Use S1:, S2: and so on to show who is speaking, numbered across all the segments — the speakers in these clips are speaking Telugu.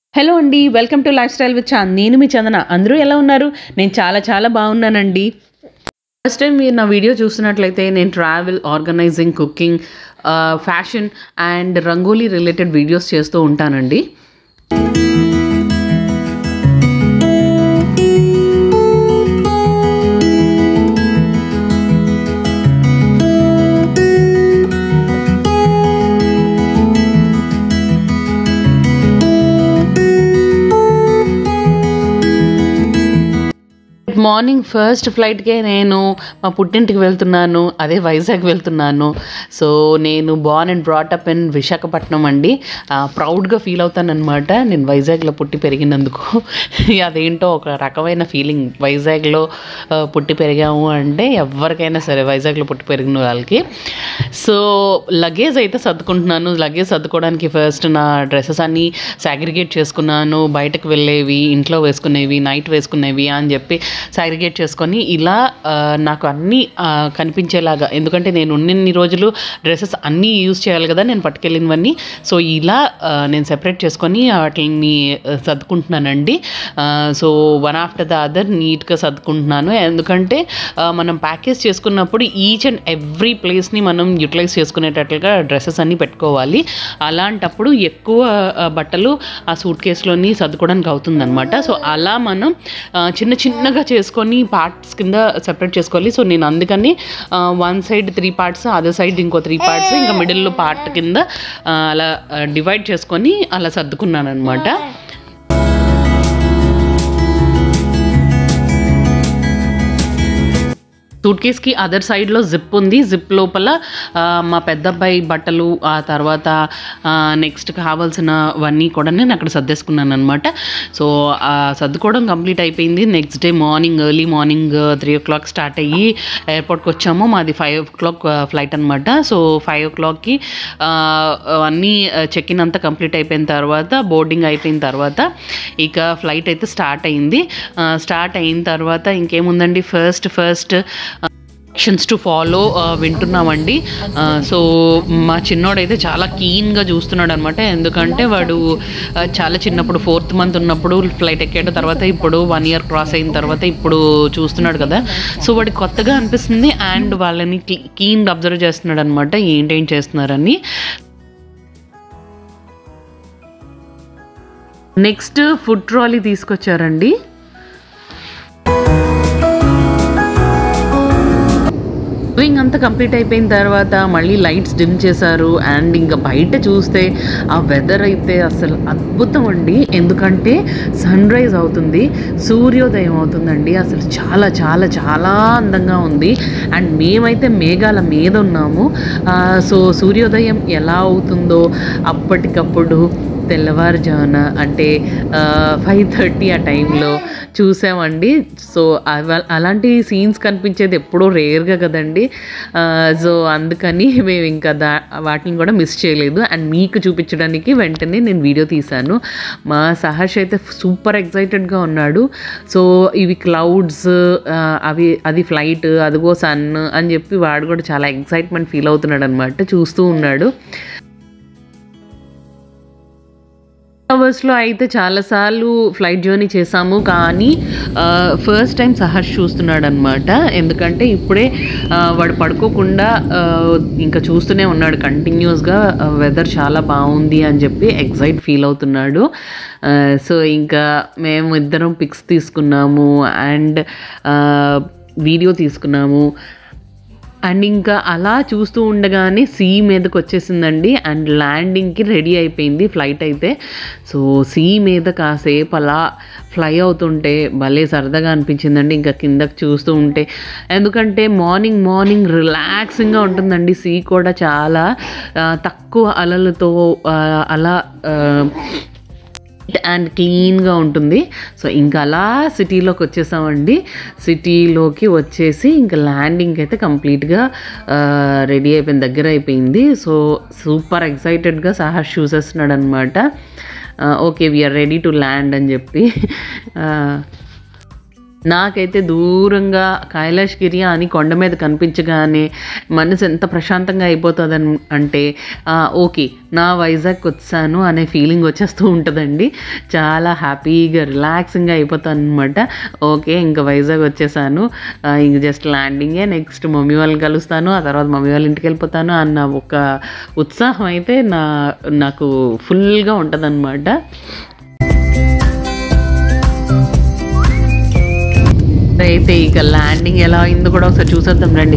S1: హలో అండి welcome to lifestyle with Chand నేను మీ చందన అందరూ ఎలా ఉన్నారు నేను చాలా చాలా బాగున్నానండి ఫస్ట్ టైం మీరు నా వీడియో చూస్తున్నట్లయితే నేను travel organizing cooking fashion and rangoli related videos చేస్తూ ఉంటానండి గుడ్ మార్నింగ్ ఫస్ట్ ఫ్లైట్కే నేను మా పుట్టింటికి వెళ్తున్నాను అదే వైజాగ్ వెళ్తున్నాను సో నేను born and brought up in Visakhapatnam అండి ప్రౌడ్గా ఫీల్ అవుతానన్నమాట నేను వైజాగ్లో పుట్టి పెరిగినందుకు అదేంటో ఒక రకమైన ఫీలింగ్ వైజాగ్లో ఆ, పుట్టి పెరిగాము అంటే ఎవరికైనా సరే వైజాగ్లో పుట్టి పెరిగిన వాళ్ళకి సో లగేజ్ అయితే సర్దుకుంటున్నాను లగేజ్ సర్దుకోవడానికి ఫస్ట్ నా డ్రెస్సెస్ అన్నీ సాగ్రిగేట్ చేసుకున్నాను బయటకు వెళ్ళేవి ఇంట్లో వేసుకునేవి నైట్ వేసుకునేవి అని చెప్పి సాగ్రిగేట్ చేసుకొని ఇలా ఆ, నాకు అన్నీ ఆ, కనిపించేలాగా ఎందుకంటే నేను ఉన్నన్ని రోజులు డ్రెస్సెస్ అన్నీ యూజ్ చేయాలి కదా నేను పట్టుకెళ్ళినవన్నీ సో ఇలా ఆ, నేను సెపరేట్ చేసుకొని వాటిని ఆ, సర్దుకుంటున్నానండి ఆ, so one after the other నీట్గా సర్దుకుంటున్నాను ఎందుకంటే ఆ, మనం ప్యాకేజ్ చేసుకున్నప్పుడు ఈచ్ అండ్ ఎవ్రీ ప్లేస్ని మనం యూటిలైజ్ చేసుకునేటట్లుగా డ్రెస్సెస్ అన్నీ పెట్టుకోవాలి అలాంటప్పుడు ఎక్కువ ఆ, బట్టలు ఆ సూట్ కేసులోని సర్దుకోవడానికి అవుతుందన్నమాట సో అలా మనం ఆ, చిన్న చిన్నగా చేసుకొని పార్ట్స్ కింద సెపరేట్ చేసుకోవాలి సో నేను అందుకని one side three parts other side ఇంకో త్రీ పార్ట్స్ ఇంకా మిడిల్లో పార్ట్ కింద ఆ, అలా డివైడ్ చేసుకొని అలా సర్దుకున్నాను అనమాట సూట్ కేస్కి అదర్ సైడ్లో జిప్ ఉంది జిప్ లోపల ఆ, మా పెద్ద అబ్బాయి బట్టలు ఆ తర్వాత నెక్స్ట్ కావాల్సినవన్నీ కూడా నేను అక్కడ సర్దేసుకున్నాను అనమాట సో ఆ సర్దుకోవడం కంప్లీట్ అయిపోయింది next day morning early morning three o'clock start అయ్యి ఎయిర్పోర్ట్కి వచ్చాము మాది ఫైవ్ ఓ క్లాక్ ఫ్లైట్ అనమాట సో ఫైవ్ ఓ క్లాక్కి అన్నీ చెక్ ఇన్ అంతా కంప్లీట్ అయిపోయిన తర్వాత బోర్డింగ్ అయిపోయిన తర్వాత ఇక ఫ్లైట్ అయితే స్టార్ట్ అయింది స్టార్ట్ అయిన తర్వాత ఇంకేముందండి first first actions to follow వింటున్నామండి సో మా చిన్నోడైతే చాలా కీన్గా చూస్తున్నాడు అనమాట ఎందుకంటే వాడు ఆ, చాలా చిన్నప్పుడు ఫోర్త్ మంత్ ఉన్నప్పుడు ఫ్లైట్ ఎక్కాడు తర్వాత ఇప్పుడు వన్ ఇయర్ క్రాస్ అయిన తర్వాత ఇప్పుడు చూస్తున్నాడు కదా సో వాడికి కొత్తగా అనిపిస్తుంది అండ్ వాళ్ళని కీన్గా అబ్జర్వ్ చేస్తున్నాడు అనమాట ఏంటేం చేస్తున్నారని నెక్స్ట్ ఫుడ్ ట్రాలీ తీసుకొచ్చారండి మూవింగ్ అంతా కంప్లీట్ అయిపోయిన తర్వాత మళ్ళీ లైట్స్ డిమ్ చేశారు అండ్ ఇంకా బయట చూస్తే ఆ వెదర్ అయితే అసలు అద్భుతం అండి ఎందుకంటే సన్ రైజ్ అవుతుంది సూర్యోదయం అవుతుందండి అసలు చాలా చాలా చాలా అందంగా ఉంది అండ్ మేమైతే మేఘాల మీద ఉన్నాము ఆ, సో సూర్యోదయం ఎలా అవుతుందో అప్పటికప్పుడు తెల్లవారుజామున అంటే ఫైవ్ థర్టీ ఆ టైంలో చూసామండి సో అవ- అలాంటి సీన్స్ కనిపించేది ఎప్పుడో రేర్గా కదండి ఆ, సో అందుకని మేము ఇంకా దా వాటిని కూడా మిస్ చేయలేదు అండ్ మీకు చూపించడానికి వెంటనే నేను వీడియో తీశాను మా సహర్ష్ అయితే సూపర్ ఎక్సైటెడ్గా ఉన్నాడు సో ఇవి క్లౌడ్స్ అవి అది ఫ్లైట్ అదిగో సన్ అని చెప్పి వాడు కూడా చాలా ఎక్సైట్మెంట్ ఫీల్ అవుతున్నాడు అనమాట చూస్తూ ఉన్నాడు అవర్స్లో అయితే చాలాసార్లు ఫ్లైట్ జర్నీ చేసాము కానీ ఫస్ట్ టైం సహర్ష్ చూస్తున్నాడు అనమాట ఎందుకంటే ఇప్పుడే ఆ, వాడు పడుకోకుండా ఆ, ఇంకా చూస్తూనే ఉన్నాడు కంటిన్యూస్గా వెదర్ చాలా బాగుంది అని చెప్పి ఎగ్జైట్ ఫీల్ అవుతున్నాడు ఆ, సో ఇంకా మేము ఇద్దరం పిక్స్ తీసుకున్నాము అండ్ వీడియో తీసుకున్నాము అండ్ ఇంకా అలా చూస్తూ ఉండగానే సీ మీదకి వచ్చేసిందండి అండ్ ల్యాండింగ్కి రెడీ అయిపోయింది ఫ్లైట్ అయితే సో సీ మీద కాసేపు అలా ఫ్లై అవుతుంటే భలే సరదాగా అనిపించిందండి ఇంకా కిందకి చూస్తూ ఉంటే ఎందుకంటే మార్నింగ్ మార్నింగ్ రిలాక్సింగ్గా ఉంటుందండి సీ కూడా చాలా ఆ, తక్కువ అలలతో ఆ, అలా ఆ, అండ్ క్లీన్గా ఉంటుంది సో ఇంకా అలా సిటీలోకి వచ్చేసామండి సిటీలోకి వచ్చేసి ఇంకా ల్యాండింగ్ అయితే కంప్లీట్గా రెడీ అయిపోయింది దగ్గర అయిపోయింది సో సూపర్ ఎక్సైటెడ్గా సహా చూసేస్తున్నాడు అనమాట okay we're ready to land అని చెప్పి ఆ, నాకైతే దూరంగా కైలాష్గిరి అని కొండ మీద కనిపించగానే మనసు ఎంత ప్రశాంతంగా అయిపోతుంది అంటే ఆ, ఓకే నా వైజాగ్ వచ్చాను అనే ఫీలింగ్ వచ్చేస్తూ ఉంటుందండి చాలా హ్యాపీగా రిలాక్సింగ్గా అయిపోతాను అనమాట ఓకే ఇంకా వైజాగ్ వచ్చేసాను ఆ, ఇంక జస్ట్ ల్యాండింగే నెక్స్ట్ మమ్మీ వాళ్ళని కలుస్తాను ఆ తర్వాత మమ్మీ వాళ్ళ ఇంటికి వెళ్ళిపోతాను అన్న ఒక ఉత్సాహం అయితే నా నాకు ఫుల్గా ఉంటుందన్నమాట అయితే ఇక ల్యాండింగ్ ఎలా అయిందో కూడా ఒకసారి చూసేద్దాం రండి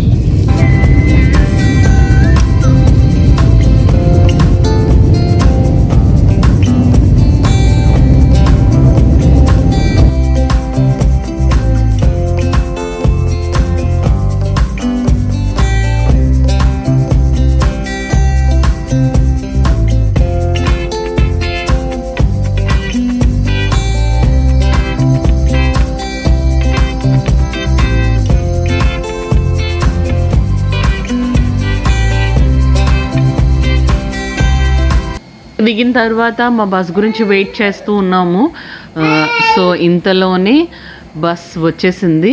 S1: దిగిన తర్వాత మా బస్ గురించి వెయిట్ చేస్తూ ఉన్నాము ఆ, సో ఇంతలోనే బస్ వచ్చేసింది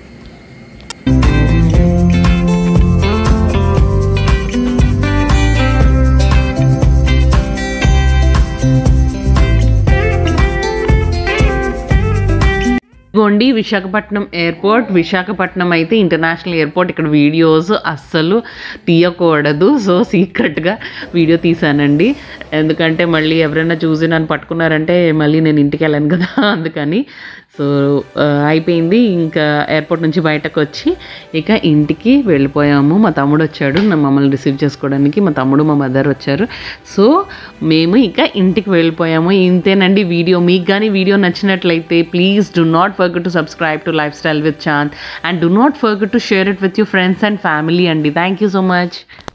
S1: ఇదిగోండి విశాఖపట్నం ఎయిర్పోర్ట్ విశాఖపట్నం అయితే ఇంటర్నేషనల్ ఎయిర్పోర్ట్ ఇక్కడ వీడియోస్ అస్సలు తీయకూడదు సో సీక్రెట్గా వీడియో తీసానండి ఎందుకంటే మళ్ళీ ఎవరైనా చూసి నన్ను పట్టుకున్నారంటే మళ్ళీ నేను ఇంటికి వెళ్ళాను కదా అందుకని సో ఆ, అయిపోయింది ఇంకా ఎయిర్పోర్ట్ నుంచి బయటకు వచ్చి ఇక ఇంటికి వెళ్ళిపోయాము మా తమ్ముడు వచ్చాడు నా మమ్మల్ని రిసీవ్ చేసుకోవడానికి మా తమ్ముడు మా మదర్ వచ్చారు సో మేము ఇక ఇంటికి వెళ్ళిపోయాము ఇంతేనండి వీడియో మీకు కానీ వీడియో నచ్చినట్లయితే please do not forget to subscribe to Lifestyle with Chand and do not forget to share it with your friends and family అండి థ్యాంక్ యూ సో మచ్